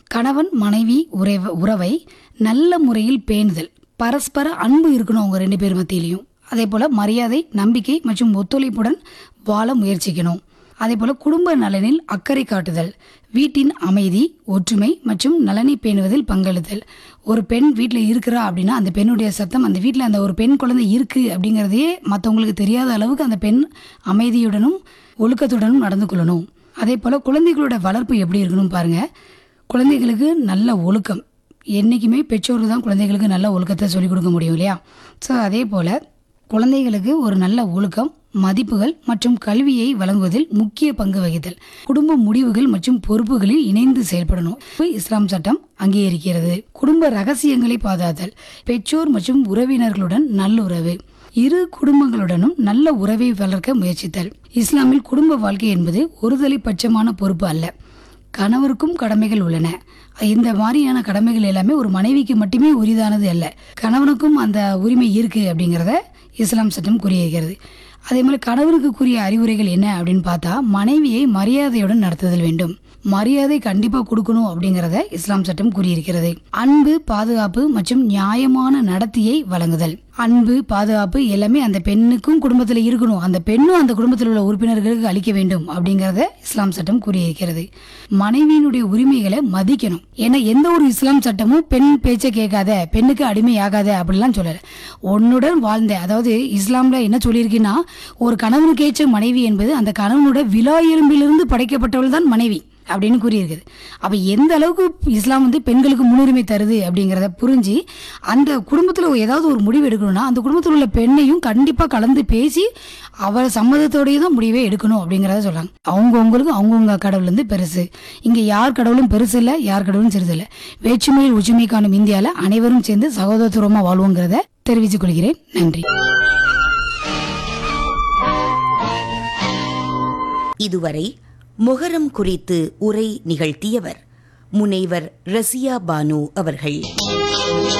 கணவன் மனைவி உறவ உறவை நல்ல முறையில் பேணுதல் பரஸ்பர அன்பு இருக்கணும் அவங்க ரெண்டு பேர் மத்தியிலையும் அதே போல் மரியாதை நம்பிக்கை மற்றும் ஒத்துழைப்புடன் வாழ முயற்சிக்கணும் அதே போல் குடும்ப நலனில் அக்கறை காட்டுதல் வீட்டின் அமைதி ஒற்றுமை மற்றும் நலனை பேணுவதில் பங்களித்தல் ஒரு பெண் வீட்டில் இருக்கிறா அப்படின்னா அந்த பெண்ணுடைய சத்தம் அந்த வீட்டில் அந்த ஒரு பெண் குழந்தை இருக்குது அப்படிங்கிறதையே மற்றவங்களுக்கு தெரியாத அளவுக்கு அந்த பெண் அமைதியுடனும் ஒழுக்கத்துடனும் நடந்து கொள்ளணும் அதே போல் குழந்தைகளோட வளர்ப்பு எப்படி இருக்கணும் பாருங்கள் குழந்தைகளுக்கு நல்ல ஒழுக்கம் என்றைக்குமே பெற்றோர்கள் தான் குழந்தைகளுக்கு நல்ல ஒழுக்கத்தை சொல்லிக் கொடுக்க முடியும் இல்லையா ஸோ அதே போல் குழந்தைகளுக்கு ஒரு நல்ல ஒழுக்கம் மதிப்புகள் மற்றும் கல்வியை வழங்குவதில் முக்கிய பங்கு வகித்தல் குடும்ப முடிவுகள் மற்றும் பொறுப்புகளில் இணைந்து செயல்படணும் இஸ்லாம் சட்டம் அங்கீகரிக்கிறது குடும்ப ரகசியங்களை பாதுகாத்தல் பெற்றோர் மற்றும் உறவினர்களுடன் நல்லுறவு இரு குடும்பங்களுடனும் நல்ல உறவை வளர்க்க முயற்சித்தல் இஸ்லாமில் குடும்ப வாழ்க்கை என்பது ஒருதலை பட்சமான பொறுப்பு அல்ல கணவருக்கும் கடமைகள் உள்ளன இந்த மாதிரியான கடமைகள் எல்லாமே ஒரு மனைவிக்கு மட்டுமே உரிதானது அல்ல கணவனுக்கும் அந்த உரிமை இருக்கு அப்படிங்கிறத இஸ்லாம் சட்டம் கூறியிருக்கிறது அதே மாதிரி கணவனுக்கு கூறிய அறிவுரைகள் என்ன அப்படின்னு பார்த்தா மனைவியை மரியாதையுடன் நடத்துதல் வேண்டும் மரியாதை கண்டிப்பாக கொடுக்கணும் அப்படிங்கிறத இஸ்லாம் சட்டம் கூறியிருக்கிறது அன்பு பாதுகாப்பு மற்றும் நியாயமான நடத்தையை வழங்குதல் அன்பு பாதுகாப்பு எல்லாமே அந்த பெண்ணுக்கும் குடும்பத்தில் இருக்கணும் அந்த பெண்ணும் அந்த குடும்பத்தில் உள்ள உறுப்பினர்களுக்கு அளிக்க வேண்டும் அப்படிங்கிறத இஸ்லாம் சட்டம் கூறியிருக்கிறது மனைவியினுடைய உரிமைகளை மதிக்கணும் ஏன்னா எந்த ஒரு இஸ்லாம் சட்டமும் பெண் பேச்சை கேட்காத பெண்ணுக்கு அடிமையாகாத அப்படிலாம் சொல்லலை உன்னுடன் வாழ்ந்த அதாவது இஸ்லாம்ல என்ன சொல்லியிருக்குன்னா ஒரு கணவனுக்கு ஏற்ற மனைவி என்பது அந்த கணவனோட விழா எலும்பிலிருந்து படைக்கப்பட்டவள் தான் மனைவி அப்படின்னு கூறியிருக்குது அப்போ எந்த அளவுக்கு இஸ்லாம் வந்து பெண்களுக்கு முன்னுரிமை தருது அப்படிங்கிறத புரிஞ்சு அந்த குடும்பத்தில் ஏதாவது ஒரு முடிவு எடுக்கணும்னா அந்த குடும்பத்தில் உள்ள பெண்ணையும் கண்டிப்பாக கலந்து பேசி அவள் சம்மதத்தோடயே தான் முடிவே எடுக்கணும் அப்படிங்கிறத சொல்கிறாங்க அவங்கவுங்களுக்கு அவங்கவுங்க கடவுள் வந்து பெருசு இங்கே யார் கடவுளும் பெருசு இல்லை யார் கடவுளும் சிறிது இல்லை வேற்றுமையில் ஒற்றுமை காணும் இந்தியாவில் அனைவரும் சேர்ந்து சகோதரத்துவமாக வாழ்வோங்கிறத தெரிவித்துக் கொள்கிறேன் நன்றி இதுவரை முகரம் குறித்து உரை நிகழ்த்தியவர் முனைவர் ரசியா பானு அவர்கள்